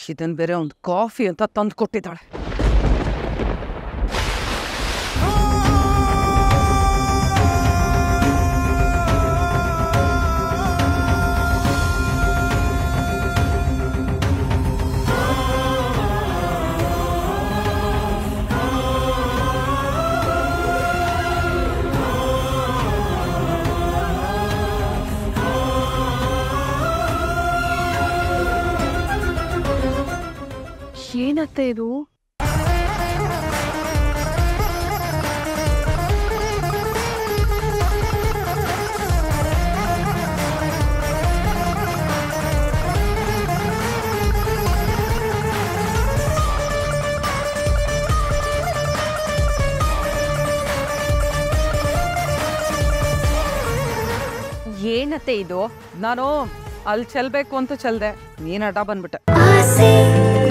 ಇದನ್ ಬೇರೆ ಒಂದು ಕಾಫಿ ಅಂತ ತಂದು ಕೊಟ್ಟಿದ್ದಾಳೆ ಏನತ್ತೆ ಇದು ಏನತ್ತೆ ಇದು ನಾನು ಅಲ್ಲಿ ಚೆಲ್ಬೇಕು ಅಂತ ಚೆಲ್ದೆ ನೀನ್ ಅಡ್ಡ ಬಂದ್ಬಿಟ್ಟೆ ಆಸೆ